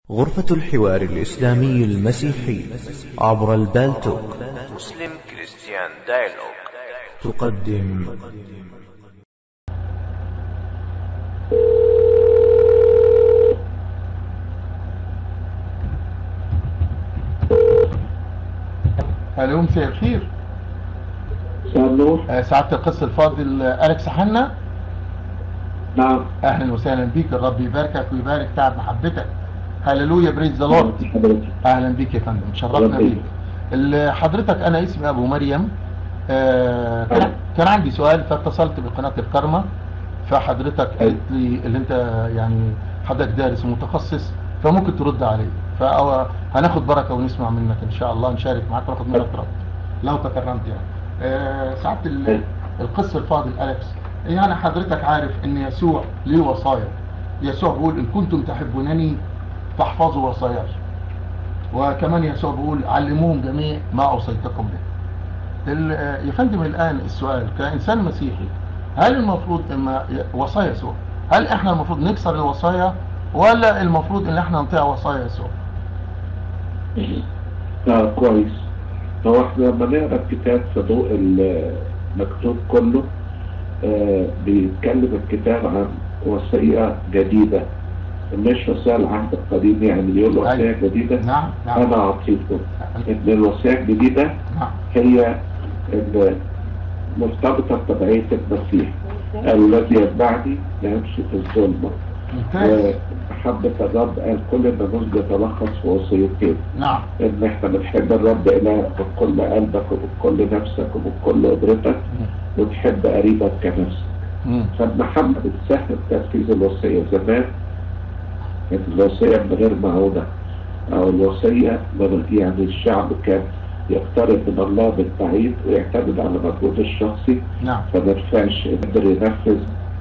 غرفة الحوار الإسلامي المسيحي عبر البالتوك مسلم كريستيان دايلوج تقدم الو مساء الخير مساء النور آه، سعادة القس الفاضل آه، أليكس حنا نعم أهلا وسهلا بيك الرب يباركك ويبارك تعب محبتك هللويا بريز ذا لورد حضرتك أهلا بيك يا فندم شرفنا ربنا بيك ال- حضرتك أنا اسمي أبو مريم آه، كان كان عندي سؤال فاتصلت بقناة الكرمة فحضرتك قالت لي اللي أنت يعني حضرتك دارس ومتخصص فممكن ترد عليه فهناخد بركة ونسمع منك إن شاء الله نشارك معاك وناخد منك رد لو تكرمت يعني آه، سعادة ال- القس الفاضل أليكس يعني حضرتك عارف ان يسوع ليه وصايا يسوع بيقول ان كنتم تحبونني فاحفظوا وصاياي وكمان يسوع بيقول علموهم جميع ما اوصيتكم به ال- آه، يا فندم الان السؤال كانسان مسيحي هل المفروض اما وصايا يسوع هل احنا المفروض نكسر الوصايا ولا المفروض ان احنا نطيع وصايا يسوع آه كويس هو احنا لما نقرا الكتاب في ضوء المكتوب كله آه بيتكلم الكتاب عن وصية جديدة مش وصية العهد القديم يعني بيقول وصية أيوة. جديدة نعم نعم أنا أعطيكم إن الوصية الجديدة نعم هي ال- مرتبطة بتبعية المسيح الذي يتبعني لا يمشي في الظلمة ممتاز ومحبة الرب قال كل الناموس بيتلخص في وصيتين نعم ان احنا بنحب الرب الى بكل قلبك وبكل نفسك وبكل قدرتك وتحب قريبك كنفسك مم. فالمحبة بتسهل تنفيذ الوصية زمان كانت الوصية من غير معونة أو الوصية من يعني الشعب كان يقترب من الله بالبعيد ويعتمد على مجهوده الشخصي نعم فما ينفعش يقدر ينفذ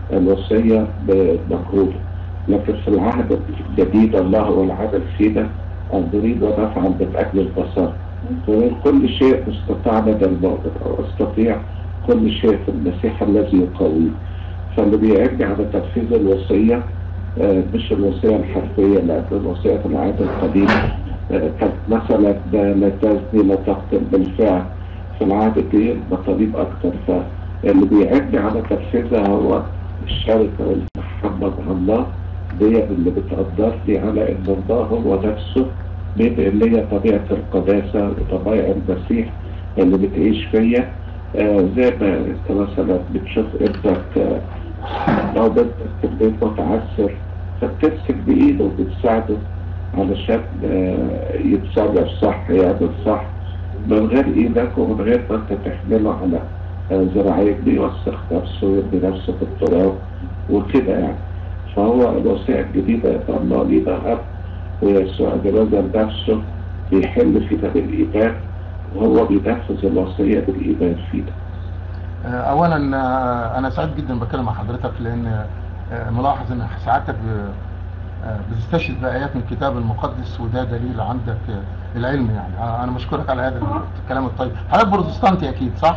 الوصية بمجهوده لكن في العهد الجديد الله هو العمل فينا أن نريد ونفعل من أجل البصر ومن كل شيء استطاع لدى المؤمن أو أستطيع كل شيء في المسيح الذي يقوي فاللي بيعني على تنفيذ الوصية آه، مش الوصية الحرفية لأن الوصية في العهد القديم آه، كانت مثلا لا تزني لا تقتل بالفعل في العهد الجديد مطالب أكتر فاللي بيعني على تنفيذها هو الشركة والمحبة مع الله دي اللي بتقدرني على إن الله هو نفسه من اللي هي طبيعة القداسة وطبيعة المسيح اللي بتعيش فيا آه زي ما انت مثلا بتشوف ابنك آه او بنتك في البيت متعسر فبتمسك بايده وبتساعده علشان آه يتصرف صح يعمل صح من غير ايدك ومن غير ما انت تحمله على آه ذراعيك بيوسخ نفسه ويرمي نفسه في التراب وكده يعني فهو الوصية الجديدة يبقى الله لينا أب ويسوع بنظر نفسه بيحل فينا بالإيمان وهو بينفذ الوصية بالإيمان فينا آه، اولا آه، انا سعيد جدا بتكلم مع حضرتك لان آه، ملاحظ ان سعادتك ب- آه، بتستشهد بايات من الكتاب المقدس وده دليل عندك آه، العلم يعني آه، انا بشكرك على هذا الكلام الطيب حضرتك بروتستانتي اكيد صح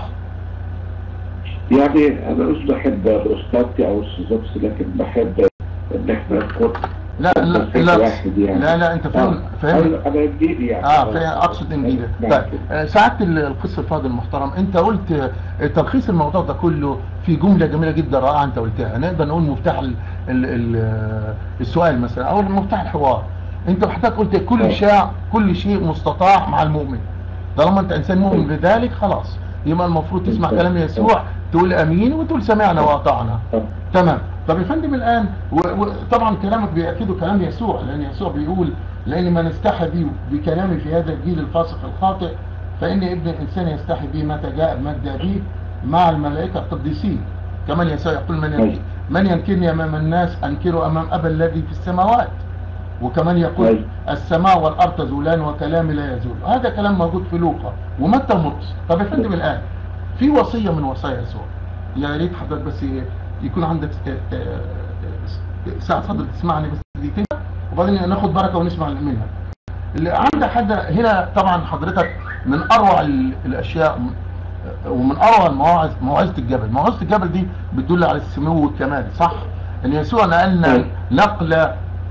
يعني أنا مش بحب بروستاتي أو السوزوكس لكن بحب إن إحنا نكون لا لا مسيح لا واحد يعني لا لا انت فاهم آه. فاهم أنا أنا إنجيلي يعني اه في اقصد انجيلي نعم. طيب آه، سعاده ال- القس الفاضل المحترم انت قلت آه، تلخيص الموضوع ده كله في جمله جميله جدا رائعه انت قلتها نقدر نقول مفتاح ال ال ال آه، السؤال مثلا او مفتاح الحوار انت حضرتك قلت كل آه. شيء كل شيء مستطاع مع المؤمن طالما انت انسان مؤمن بذلك خلاص يبقى المفروض تسمع بالضبط. كلام يسوع تقول امين وتقول سمعنا واطعنا آه. تمام طب يا فندم الان و- وطبعا كلامك بيأكده كلام يسوع لان يسوع بيقول لان من استحى بي بكلامي في هذا الجيل الفاسق الخاطئ فان ابن الانسان يستحي به متى جاء مجد به مع الملائكه القديسين كمان يسوع يقول من ينكر من ينكرني امام الناس انكره امام ابا الذي في السماوات وكمان يقول أيوة. السماء والارض تزولان وكلامي لا يزول هذا كلام موجود في لوقا ومتى ومرقس طب يا فندم الان في وصيه من وصايا يسوع يا ريت حضرتك بس يكون عندك آه، آه، ساعة فضل تسمعني بس دقيقتين وبعدين ناخد بركة ونسمع منها اللي عندك حد هنا طبعا حضرتك من اروع ال- الاشياء ومن اروع المواعظ موعظة الجبل موعظة الجبل دي بتدل على السمو والكمال صح ان يسوع نقلنا أيوة. نقلة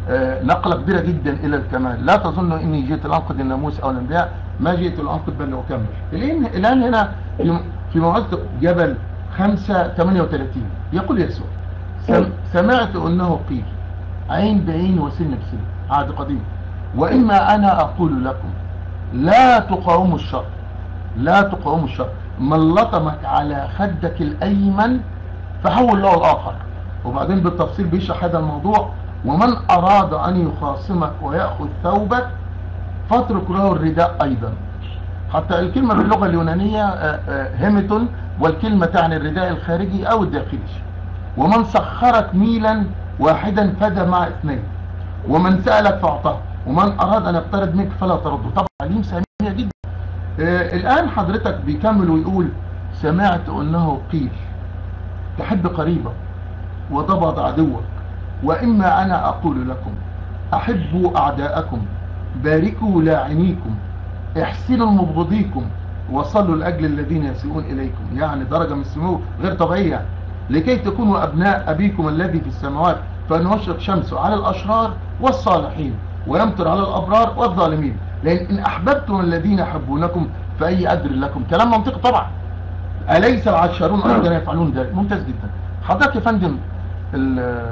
آه، نقلة كبيرة جدا إلى الكمال لا تظن إني جئت لأنقذ الناموس أو الأنبياء ما جئت لأنقذ بل لأكمل الآن الآن هنا في في موعظة جبل 5 38 يقول يسوع سم- سمعت أنه قيل عين بعين وسن بسن عهد قديم وإما أنا أقول لكم لا تقاوموا الشر لا تقاوموا الشر من لطمك على خدك الأيمن فحول له الآخر وبعدين بالتفصيل بيشرح هذا الموضوع ومن أراد أن يخاصمك ويأخذ ثوبك فاترك له الرداء أيضا حتى الكلمة باللغة اليونانية آه، آه، هيمتون والكلمة تعني الرداء الخارجي أو الداخلي ومن سخرك ميلا واحدا فدى مع اثنين ومن سألك فاعطاه ومن أراد أن يقترض منك فلا ترده طبعا تعليم سامية جدا آه الآن حضرتك بيكمل ويقول سمعت أنه قيل تحب قريبك وضبط عدوك وإما أنا أقول لكم أحبوا أعداءكم باركوا لاعنيكم احسنوا مبغضيكم وصلوا لأجل الذين يسيئون إليكم يعني درجة من السمو غير طبيعية لكي تكونوا أبناء أبيكم الذي في السماوات فأن يشرق شمسه على الأشرار والصالحين ويمطر على الأبرار والظالمين لأن إن أحببتم الذين يحبونكم فأي أجر لكم كلام منطقي طبعا أليس العشرون أيضا يفعلون ذلك ممتاز جدا حضرتك يا فندم ال-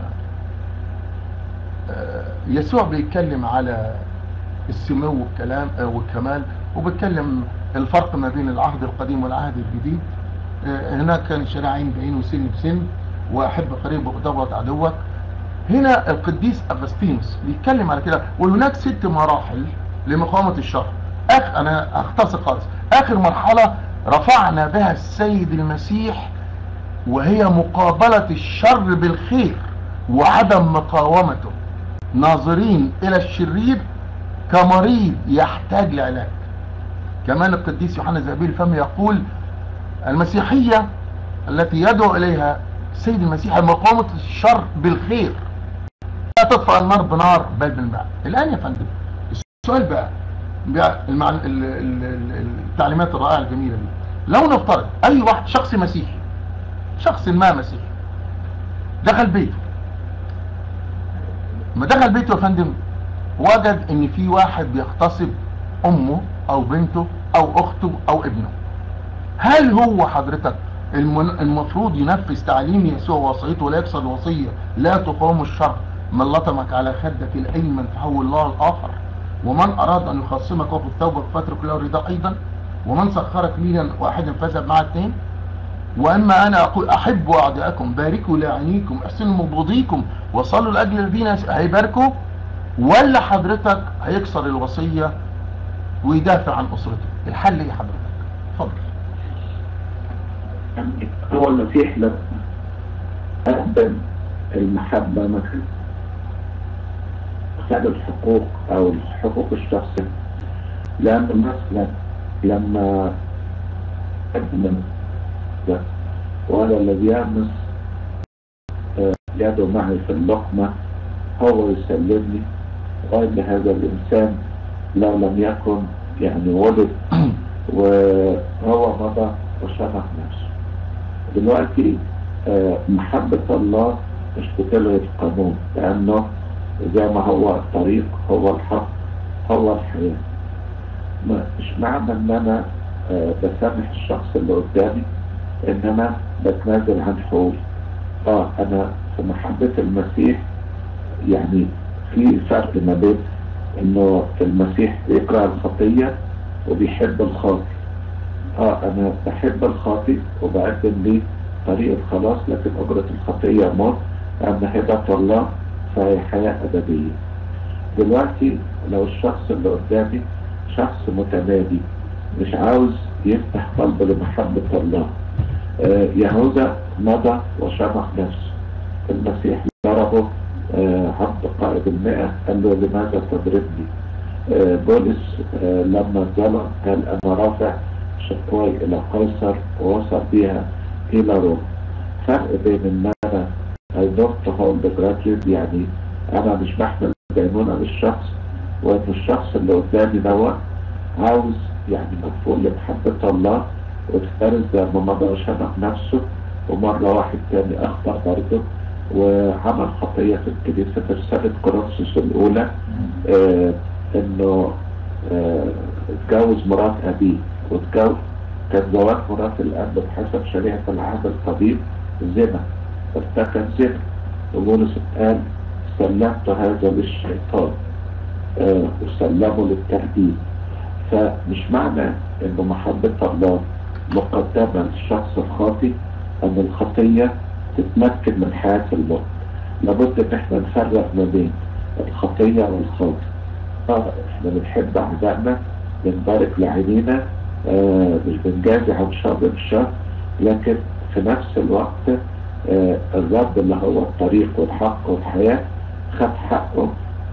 آه، يسوع بيتكلم على السمو والكلام آه، والكمال وبيتكلم الفرق ما بين العهد القديم والعهد الجديد آه، هناك كان شارع عين بعين وسن بسن واحب قريبك وضبط عدوك هنا القديس اغسطينوس بيتكلم على كده وهناك ست مراحل لمقاومه الشر اخ انا اختصر خالص اخر مرحله رفعنا بها السيد المسيح وهي مقابله الشر بالخير وعدم مقاومته ناظرين الى الشرير كمريض يحتاج لعلاج كمان القديس يوحنا زابيل الفم يقول المسيحية التي يدعو إليها السيد المسيح مقاومة الشر بالخير لا تطفأ النار بنار بل بالماء الآن يا فندم السؤال بقى, بقى المع... ال... ال... ال... التعليمات الرائعة الجميلة دي لو نفترض أي واحد شخص مسيحي شخص ما مسيحي دخل بيته ما دخل بيته يا فندم وجد ان في واحد بيغتصب امه او بنته او اخته او ابنه هل هو حضرتك المن- المفروض ينفذ تعليم يسوع وصيته ولا يكسر الوصيه لا تقاوم الشر من لطمك على خدك الايمن فحول الله الاخر ومن اراد ان يخصمك وفي ثوبك فاترك له الرداء ايضا ومن سخرك ميلا واحدا فذهب مع اثنين واما انا اقول احبوا اعداءكم باركوا لاعنيكم احسنوا مبغضيكم وصلوا لاجل الذين هيباركوا ولا حضرتك هيكسر الوصيه ويدافع عن اسرته الحل ايه حضرتك اتفضل يعني هو المسيح لما قدم المحبة مثلا خد الحقوق أو الحقوق الشخصية لأن مثلا لما قدم ده وهذا الذي يمس آه، يده معي في اللقمة هو يسلمني غير هذا الإنسان لو لم يكن يعني ولد وهو مضى وشرح نفسه دلوقتي آه، محبة الله مش بتلغي القانون لأنه زي ما هو الطريق هو الحق هو الحياة ما- مش معنى ان انا آه، بسامح الشخص اللي قدامي ان انا بتنازل عن حقوقي اه انا في محبة المسيح يعني في فرق ما بين انه المسيح بيكره الخطية وبيحب الخاطئ اه انا بحب الخاطئ وبقدم ليه طريق الخلاص لكن اجرة الخطية موت اما هبة الله فهي حياة ابدية دلوقتي لو الشخص اللي قدامي شخص متمادي مش عاوز يفتح قلبه لمحبة الله آه يهوذا مضى وشرح نفسه المسيح ضربه آه عبد قائد المئة قال له لماذا تضربني آه بولس آه لما ظلم قال انا رافع شكواي الى قيصر ووصل بها الى روما فرق بين ان انا I don't hold the grudges يعني انا مش بحمل دينونة للشخص وان الشخص اللي قدامي دوت عاوز يعني مدفوع لمحبة الله وتفترس زي ما مضى وشنق نفسه ومرة واحد تاني اخطأ برضه وعمل خطية في الكنيسة في رسالة كورنثوس الأولى آه إنه آه، اتجوز مرات أبيه واتجوز كان زواج مرات الأب بحسب شريعة العهد القديم زنا ارتكب زنا وبولس قال سلمت هذا للشيطان آه وسلمه للتهديد فمش معنى ان محبة الله مقدمة للشخص الخاطي ان الخطية تتمكن من حياة الموت لابد ان احنا نفرق ما بين الخطية والخاطئ اه احنا بنحب اعدائنا بنبارك لعينينا آه مش بنجازي عن شر بالشر لكن في نفس الوقت آه الرب اللي هو الطريق والحق والحياة خد حقه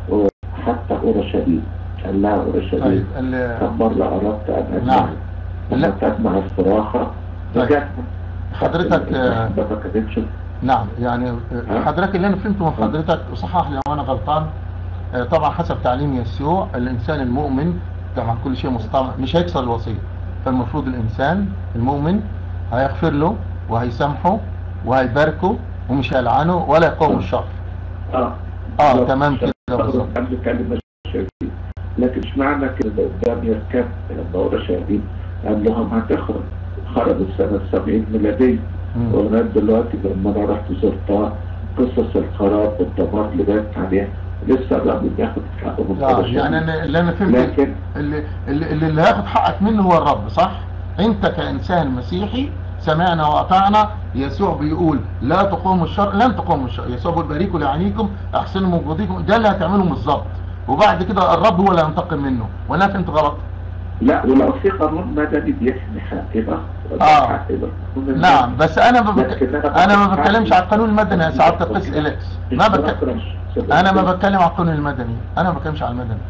وحتى أورشليم قال لها أورشليم طيب ال- كم مرة أردت أن أجمع نعم. لما لا. تجمع الصراخة طيب. رجعت حضرتك آه، ما كانتش نعم يعني ها؟ حضرتك اللي انا فهمته من حضرتك وصحح لي لو انا غلطان آه، طبعا حسب تعليم يسوع الانسان المؤمن طبعا كل شيء مستطاع مش هيكسر الوصيه فالمفروض الانسان المؤمن هيغفر له وهيسامحه وهيباركه ومش هيلعنه ولا يقوم الشر اه اه لو- تمام كده بالظبط قبل كلمة شاهدين لكن مش معنى كده ده قدام يركب لما هو شاهدين قال لهم هتخرج خرجت سنة 70 ميلادية مم. ولغاية دلوقتي لما انا رحت زرتها قصص الخراب والدمار اللي بانت عليها لسه الرب بياخد حقه من آه كل يعني شيء. أنا اللي انا فهمت لكن اللي, اللي, اللي اللي هياخد حقك منه هو الرب صح انت كانسان مسيحي سمعنا واطعنا يسوع بيقول لا تقوموا الشر لن تقوموا الشر يسوع بيقول باركوا لعينيكم احسنوا من جهودكم ده اللي هتعمله بالظبط وبعد كده الرب هو اللي هينتقم منه وانا فهمت غلط لا ولو في قانون مدني بيحمي حقي بقى آه. حقي بقى. نعم بس انا ما بك... لكن أنا انا ما بتكلم بتكلمش عن- على القانون المدني يا سعاده القس اليكس ما بك... انا ما بتكلم على القانون المدني انا ما بتكلمش على المدني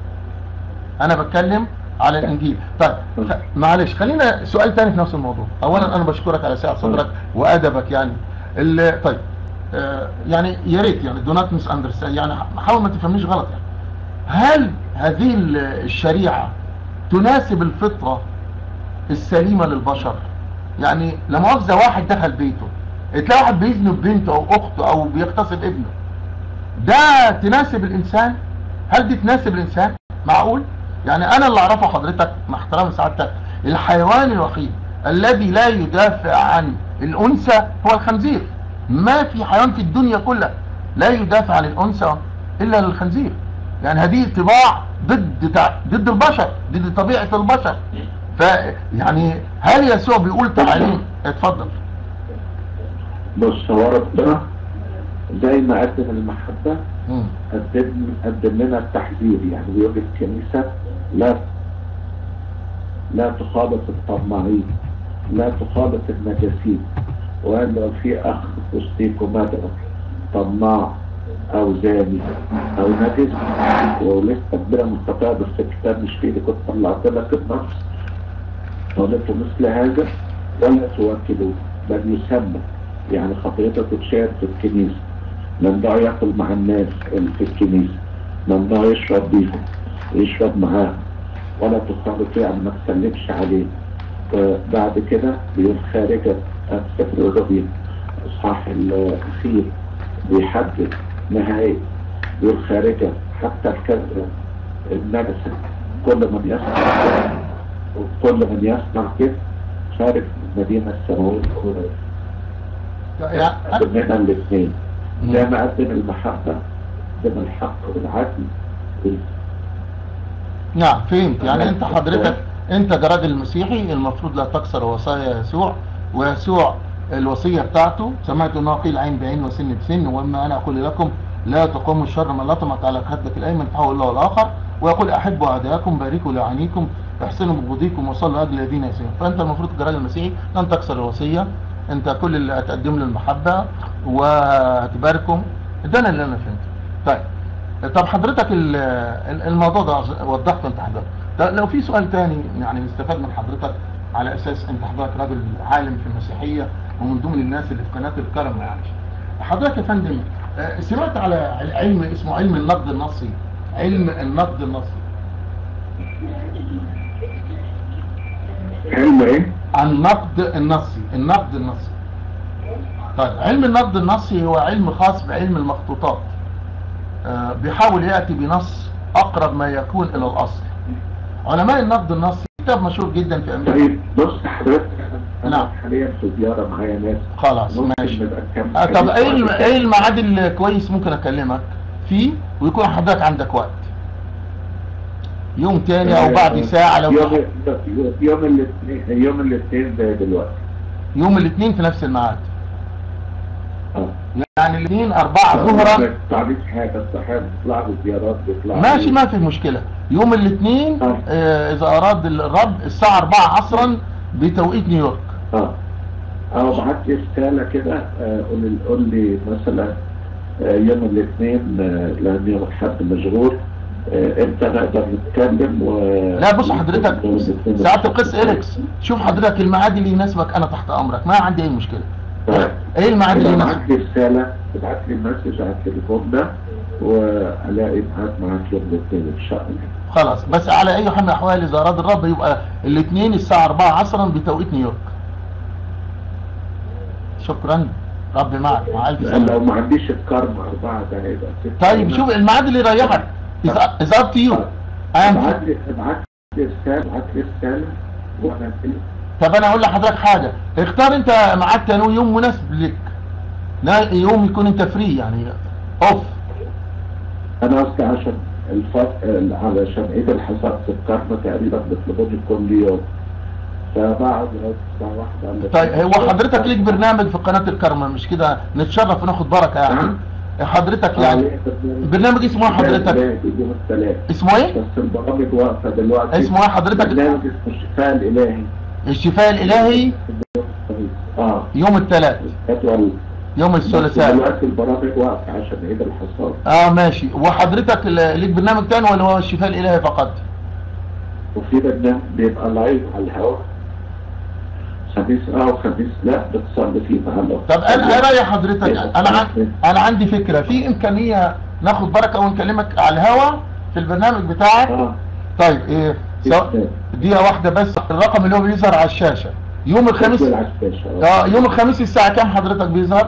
انا بتكلم على الانجيل طيب خ... معلش خلينا سؤال تاني في نفس الموضوع اولا انا بشكرك على سعه صدرك وادبك يعني ال... طيب آه يعني يا ريت يعني دو نوت مس اندرستاند يعني حاول ما تفهمنيش غلط يعني هل هذه ال- الشريعه تناسب الفطره السليمه للبشر يعني لا مؤاخذه واحد دخل بيته تلاقي واحد بيذنب بنته او اخته او بيغتصب ابنه ده تناسب الانسان هل دي تناسب الانسان معقول يعني انا اللي اعرفه حضرتك مع احترام سعادتك الحيوان الوحيد الذي لا يدافع عن الانثى هو الخنزير ما في حيوان في الدنيا كلها لا يدافع عن الانثى الا الخنزير يعني هذه طباع ضد تع... ضد البشر ضد طبيعه البشر فيعني هل يسوع بيقول تعاليم اتفضل بص هو ربنا زي ما قدم المحبة مم. قدم قدم لنا التحذير يعني بيقول الكنيسة لا لا تخالط الطماعين لا تخالط النجاسين وقال لو في اخ في وسطيكم مدعو طماع او زاني او نجس ولسه كبيرة مستقاة بس الكتاب مش فيه كنت طلعت لك النص قالت مثل هذا ولا توكلوا بل يسمى يعني خطيته تتشال في الكنيسة ممنوع ياكل مع الناس اللي في الكنيسة ممنوع يشرب بيهم يشرب معاهم ولا تخالط يعني ما تسلمش عليه بعد كده بيقول خارجة سفر الربيع اصحاح الاخير بيحدد نهاية بيقول خارجة حتى الكذبة النجسة كل من يصنع وكل من يصنع كده خارج من المدينة السماوية الأولى يعني قدم لنا الاثنين زي ما قدم المحبة قدم الحق والعدل وال- نعم فهمت يعني انت حضرتك انت كراجل مسيحي المفروض لا تكسر وصايا يسوع ويسوع الوصية بتاعته سمعت انه قيل عين بعين وسن بسن واما انا اقول لكم لا تقوموا الشر من لطمت على خدك الايمن فهو الله الاخر ويقول احبوا اعداءكم باركوا لعانيكم احسنوا بوجودكم وصلوا اجل الذين يسيرون فانت المفروض كراجل مسيحي لن تكسر الوصية انت كل اللي هتقدم له المحبة وهتباركم ده أنا اللي انا فهمته طيب طب حضرتك ال- ال- الموضوع ده وضحته انت حضرتك ده لو في سؤال تاني يعني نستفاد من حضرتك على اساس انت حضرتك راجل عالم في المسيحيه ومن ضمن الناس اللي في قناه الكرم يعني حضرتك يا فندم آه، سمعت على علم اسمه علم النقد النصي علم النقد النصي علم ايه؟ عن النقد النصي النقد النصي طيب علم النقد النصي هو علم خاص بعلم المخطوطات آه، بيحاول يأتي بنص أقرب ما يكون إلى الأصل علماء النقد النصي كتاب مشهور جدا في أمريكا طيب بص حضرتك نعم. انا حاليا في زياره معايا ناس خلاص ممكن ماشي نبقى نكمل آه، طب حديث ايه الم- بعد ايه الميعاد الكويس ممكن اكلمك فيه ويكون حضرتك عندك وقت يوم تاني او بعد ساعة لو يوم يوم الاثنين يوم الاثنين زي دلوقتي يوم الاثنين في نفس الميعاد اه يعني الاثنين اربعة ظهرا تعريف حاجه الصحابه بيطلعوا زيارات بيطلعوا ماشي ما في مشكلة يوم الاثنين آه. آه، اذا اراد الرب الساعة 4 عصرا بتوقيت نيويورك اه او بعت لي رساله كده آه، قول لي قول لي مثلا آه، يوم الاثنين آه، لان يوم الاحد مشغول آه، امتى نقدر نتكلم و لا بص حضرتك يوم الاثنين ساعات القس إريكس شوف حضرتك الميعاد اللي يناسبك انا تحت امرك ما عندي اي مشكلة طيب. ايه الميعاد اللي إذا يناسبك بعت لي رساله ابعت لي مسج على التليفون ده والاقي ميعاد معاك يوم الاثنين ان شاء الله خلاص بس على اي حال من الاحوال اذا اراد الرب يبقى الاثنين الساعة 4 عصرا بتوقيت نيويورك شكرا رب معك مع الف لو سلامة ما عنديش الكارما اربعه ده هيبقى ستة طيب شوف الميعاد اللي يريحك اذا اب تو يو ابعت لي ابعت لي رساله ابعت لي رساله وانا أكلمك. طب انا اقول لحضرتك حاجة اختار انت ميعاد تاني يوم مناسب لك لا يوم يكون انت فري يعني اوف انا قصدي عشان الفرق علشان عيد الحصاد في الكارما تقريبا بيطلبوني كل يوم فبقعد لغايه الساعه واحدة طيب هو حضرتك ليك برنامج في قناة الكرمة مش كده نتشرف وناخد بركة يعني نعم. حضرتك يعني برنامج اسمه ايه حضرتك يوم الثلاث اسمه ايه بس البرامج واقفه دلوقتي اسمه ايه حضرتك برنامج اسمه الشفاء الالهي الشفاء الالهي اه يوم الثلاث جدول يوم بس الثلاثاء دلوقتي البرامج واقفه عشان عيد الحصاد اه ماشي وحضرتك ل- ليك برنامج تاني ولا هو الشفاء الالهي فقط وفي برنامج بيبقى لايف على الهواء خميس اه وخميس لا بتصلي فيه معانا طب انا ايه راي حضرتك انا عن... انا عندي فكرة في امكانية ناخد بركة ونكلمك على الهوا في البرنامج بتاعك اه طيب ايه سواء دقيقة واحدة بس الرقم اللي هو بيظهر على الشاشة يوم الخميس بيقفل على الشاشة. اه يوم الخميس الساعة كام حضرتك بيظهر؟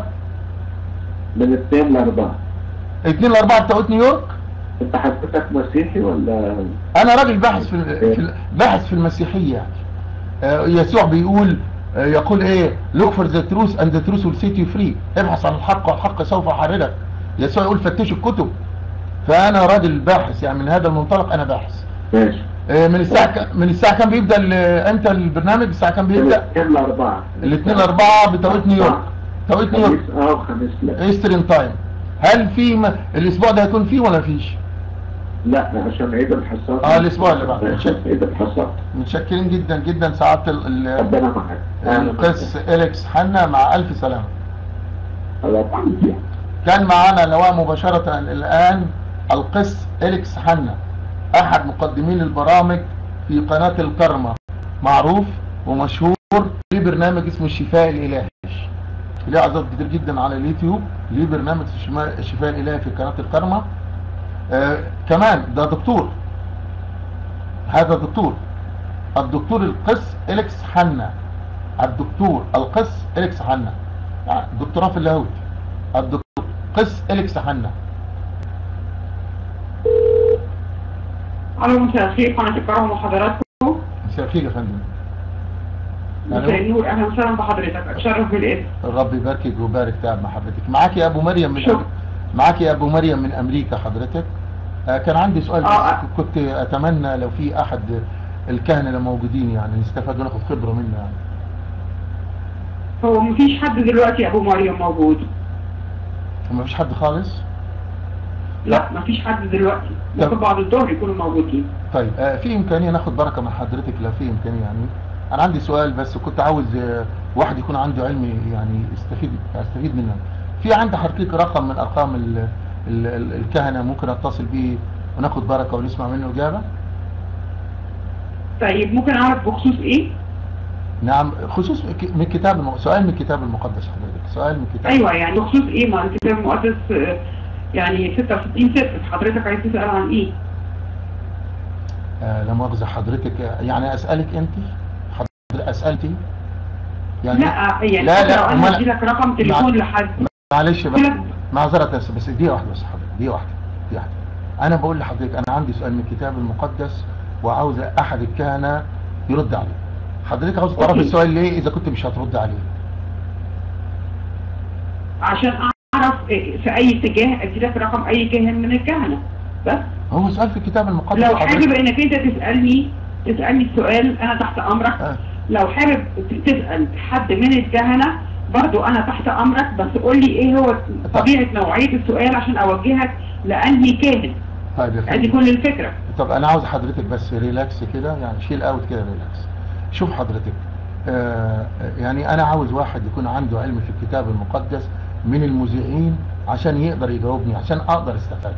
من اثنين لاربعة 2 ل 4 بتوقيت نيويورك انت حضرتك مسيحي ولا انا راجل باحث في, ال- في ال- باحث في المسيحية يعني آه، يسوع بيقول آه، يقول ايه look for the truth and the truth will set you free ابحث عن الحق والحق سوف يحررك يسوع يقول فتشوا الكتب فانا راجل باحث يعني من هذا المنطلق انا باحث ماشي آه، من الساعة ك- من الساعة كام بيبدأ ال- امتى البرنامج الساعة كام من بيبدأ اثنين لاربعة الاثنين لاربعة بتوقيت نيويورك توقيت نيويورك خميس اه وخميس لا ايسترن تايم هل في م... الاسبوع ده هيكون فيه ولا فيش لا عشان عيد الحصاد آه، الأسبوع اللي بعده. عشان عيد الحصاد متشكرين جدا جدا سعادة ال... ال... ربنا معاك القس إليكس حنا مع ألف سلامة الله يبارك كان معنا لواء مباشرة الآن القس إليكس حنا أحد مقدمين البرامج في قناة الكرمة معروف ومشهور ليه برنامج اسمه الشفاء الإلهي ليه عدد كتير جدا على اليوتيوب ليه برنامج الشما- الشفاء الإلهي في قناة الكرمة آه كمان ده دكتور هذا دكتور الدكتور القس إليكس حنا الدكتور القس إليكس حنا يعني دكتوراه في اللاهوت الدكتور قس إليكس حنا الو مساء الخير قناة الكرم وحضراتكم مساء الخير يا فندم مساء النور اهلا وسهلا بحضرتك اتشرف بالاسم الرب يباركك ويبارك تعب مع حضرتك معاك يا ابو مريم من شكرا. معاك يا ابو مريم من امريكا حضرتك آه كان عندي سؤال آه، بس آه. كنت اتمنى لو في احد الكهنه اللي موجودين يعني نستفاد وناخد خبره منه يعني هو مفيش حد دلوقتي يا ابو مريم موجود ما فيش حد خالص لا مفيش حد دلوقتي طب. ممكن بعد الظهر يكونوا موجودين طيب آه في امكانيه ناخد بركه من حضرتك لو في امكانيه يعني انا عندي سؤال بس كنت عاوز آه واحد يكون عنده علم يعني يستفيد استفيد منه في عند حضرتك رقم من ارقام ال ال ال الكهنه ممكن اتصل بيه وناخد بركه ونسمع منه اجابه طيب ممكن اعرف بخصوص ايه نعم خصوص ك- من الكتاب الم... سؤال من الكتاب المقدس حضرتك سؤال من الكتاب ايوه يعني بخصوص ايه ما الكتاب المقدس آه، يعني 66 ست حضرتك عايز تسال عن ايه آه لا مؤاخذة حضرتك آه، يعني اسألك انت حضرتك اسألتي يعني لا يعني لا حتى لو لا انا أمال- ادي لك رقم تليفون لحد معلش بس لا. معذرة بس بس دي واحدة بس حضرتك دي واحدة دي واحدة أنا بقول لحضرتك أنا عندي سؤال من الكتاب المقدس وعاوز أحد الكهنة يرد عليه حضرتك عاوز تعرف أوكي. السؤال ليه إذا كنت مش هترد عليه عشان اعرف إيه في اي اتجاه ادي لك رقم اي كاهن من الكهنه بس هو سؤال في الكتاب المقدس لو حضرتك. حابب انك انت تسالني تسالني السؤال انا تحت امرك آه. لو حابب تسال حد من الكهنه برضو انا تحت امرك بس قول لي ايه هو طبيعه نوعيه السؤال عشان اوجهك لانهي كاهن طيب يا ادي فندم كل الفكره طب أنا عاوز حضرتك بس ريلاكس كده يعني شيل أوت كده ريلاكس شوف حضرتك آه يعني أنا عاوز واحد يكون عنده علم في الكتاب المقدس من المذيعين عشان يقدر يجاوبني عشان أقدر استفاد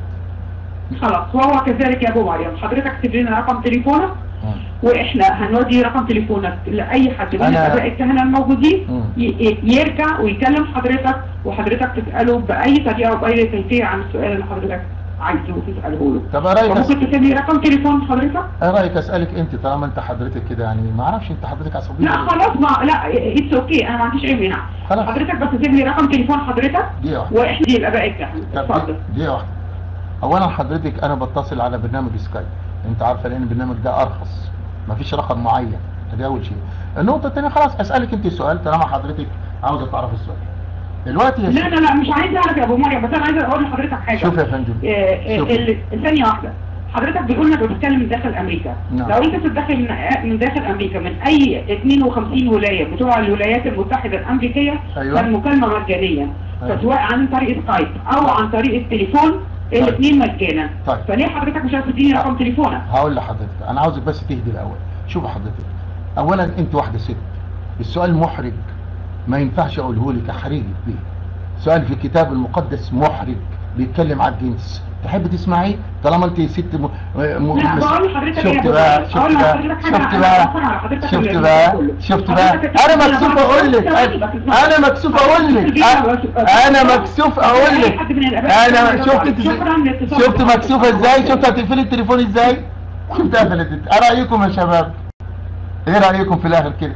خلاص وهو كذلك يا ابو مريم حضرتك اكتب لنا رقم تليفونك مم. واحنا هنودي رقم تليفونك لاي حد من أنا- اباء الكهنه الموجودين مم. ي- ي- يرجع ويكلم حضرتك وحضرتك تساله باي طريقه وباي كيفيه عن السؤال اللي حضرتك عايزه تساله له طب ايه رايك فممكن تكتب لي رقم تليفون حضرتك ايه رايك اسالك انت طالما انت حضرتك كده يعني ما اعرفش انت حضرتك عصبيه لا ليه؟ خلاص ما لا اتس اوكي انا ما عنديش اي مانع خلاص. حضرتك بس سيب لي رقم تليفون حضرتك دقيقه واحده واحنا دي الاباء الكهنه طب اتفضل دقيقه واحده اولا حضرتك انا بتصل على برنامج سكايب انت عارفه لان البرنامج ده ارخص مفيش رقم معين دي اول شيء النقطه الثانيه خلاص اسالك انت السؤال طالما حضرتك عاوزه تعرف السؤال دلوقتي يا لا ست لا لا مش عايز اعرف يا ابو مريم بس انا عايز اقول لحضرتك حاجه شوف يا فندم آه، آه، شوف. ال- ثانية واحدة حضرتك بتقول انك بتتكلم من داخل امريكا نعم. لو انت بتتدخل من, من داخل امريكا من اي 52 ولاية بتوع الولايات المتحدة الامريكية أيوة. فالمكالمة مجانية أيوة. فسواء عن طريق سكايب او عن طريق التليفون الاثنين مجانا طيب. فليه حضرتك مش عايز تديني رقم تليفونك هقول لحضرتك انا عاوزك بس تهدي الاول شوف حضرتك اولا انت واحده ست السؤال محرج ما ينفعش اقوله لك احرجك بيه سؤال في الكتاب المقدس محرج بيتكلم على الجنس تحب تسمعيه طالما انت ست م... م... لا مس- بقول لحضرتك شفت إيه بقى يا شفت أقول بقى لحضرتك حاجة شفت أنا بقى بفهم على حضرتك شفت اللي بقى كله. شفت بقى حضرتك انا بتتكلم مكسوف عن- اقول لك ثواني بس اسمعني. انا مكسوف اقول لك انا مكسوف اقول لك انا شفت شكرا للاتصال شفت مكسوفه ازاي شفت هتقفلي التليفون ازاي شفت قفلت ايه رايكم يا شباب ايه رايكم في الاخر كده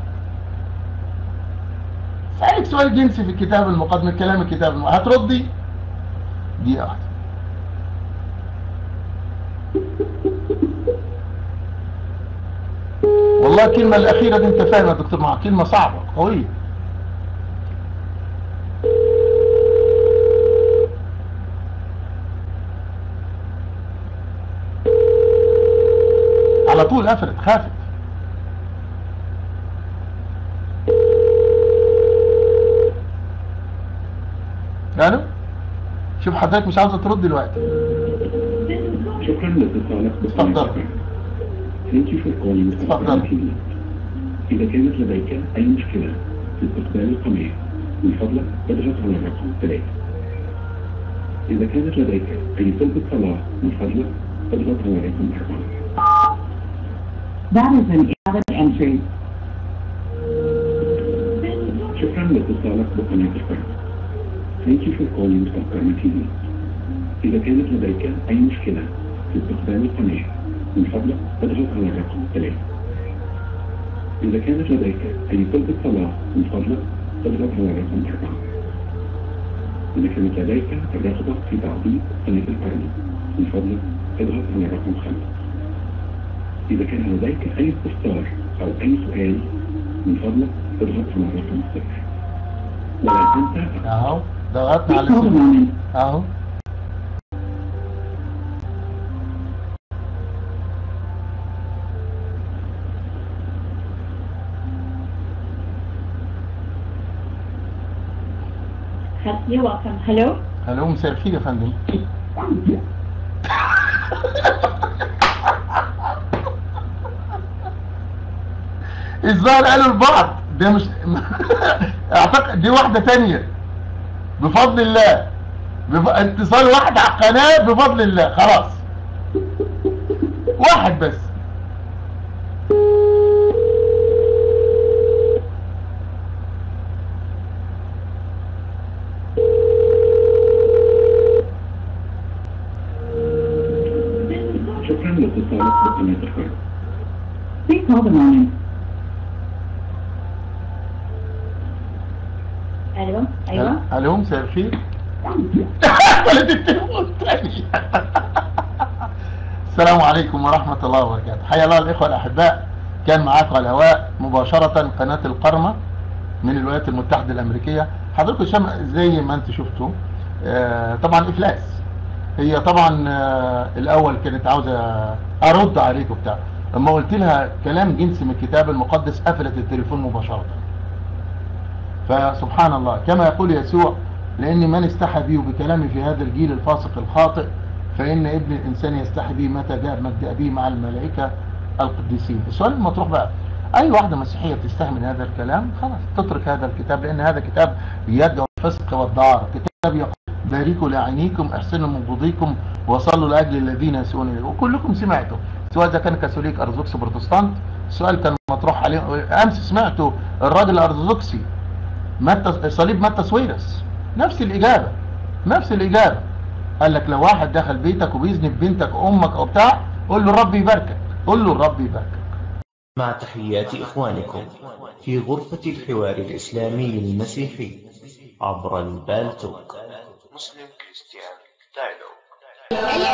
سألك سؤال جنسي في الكتاب المقدم كلام الكتاب المقدم. هتردي دقيقه واحده والله الكلمة الأخيرة دي أنت فاهم يا دكتور مع كلمة صعبة قوية على طول قفلت خافت الو شوف حضرتك مش عاوزه ترد دلوقتي شكرا لاتصالك اتفضل. Thank you for calling اتفضل. TV. إذا كانت لديك أي مشكلة في استخدام القناة من فضلك اضغط على الرقم ثلاثة. إذا كانت لديك أي طلب صلاة من فضلك اضغط على الرقم أربعة. That is an invalid entry. شكرا لاتصالك بقناة القرن. Thank you for calling القرن TV. إذا كانت لديك أي مشكلة في استخدام القناة من فضلك اضغط على الرقم ثلاثة. إذا كانت لديك أي طلب صلاة من فضلك اضغط على الرقم أربعة. إذا كانت لديك الرغبة في تعضيد قناة القرن من فضلك اضغط على الرقم خمسة. إذا كان لديك أي استفسار أو أي سؤال من فضلك اضغط على الرقم صفر. ولو أنت اهو ضغطنا على Please hold a السن moment. اهو You're welcome. Hello? الو مساء الخير يا فندم الظاهر قالوا لبعض ده مش اعتقد دي واحدة تانية بفضل الله بف... اتصال واحد على القناة بفضل الله خلاص واحد بس شكرا لاتصالك بقناة القرن. Please hold a moment. الو مساء الخير قفلت التليفون تاني السلام عليكم ورحمة الله وبركاته حيا الله الإخوة الأحباء كان معاكم على الهواء مباشرة قناة القرمة من الولايات المتحدة الأمريكية حضرتك شم زي ما انت شفتوا آه، طبعا إفلاس هي طبعا آه، الأول كانت عاوزة أرد عليك وبتاع لما قلت لها كلام جنس من الكتاب المقدس قفلت التليفون مباشرة فسبحان الله كما يقول يسوع لأن من استحى بي بكلامي في هذا الجيل الفاسق الخاطئ فإن ابن الإنسان يستحي به متى جاء مجد أبيه مع الملائكة القديسين السؤال المطروح بقى أي واحدة مسيحية تستحي من هذا الكلام خلاص تترك هذا الكتاب لأن هذا كتاب يدعو الفسق والدعارة كتاب يقول باركوا لعينيكم احسنوا من بضيكم وصلوا لأجل الذين يسؤون إليه وكلكم سمعتوا سواء إذا كان كاثوليك أرثوذكس بروتستانت السؤال كان مطروح عليه أمس سمعتوا الراجل الأرثوذكسي متى صليب متى سويرس نفس الإجابة نفس الإجابة قال لك لو واحد دخل بيتك وبيذنب بنتك أمك أو بتاع قول له الرب يباركك قول له الرب يباركك مع تحيات إخوانكم في غرفة الحوار الإسلامي المسيحي عبر البالتوك مسلم كريستيان دايلوج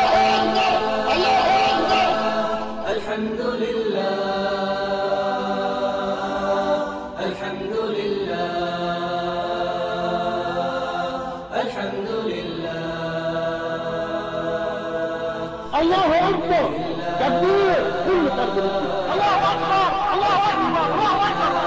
الحمد لله الحمد لله الحمد لله الله أكبر تكبير كل فرد الله أكبر الله أكبر الله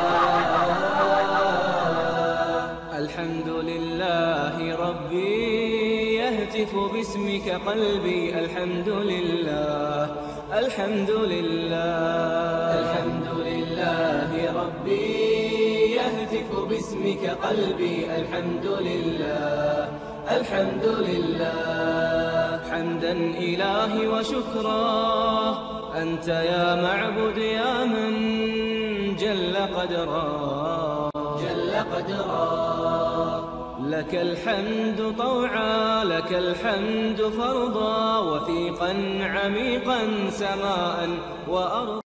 الحمد لله ربي يهتف باسمك قلبي الحمد لله الحمد لله الحمد لله ربي يهتف باسمك قلبي الحمد لله الحمد لله حمدا إلهي وشكرا أنت يا معبد يا من جل قدرا جل قدرا لك الحمد طوعا لك الحمد فرضا وثيقا عميقا سماء وأرضا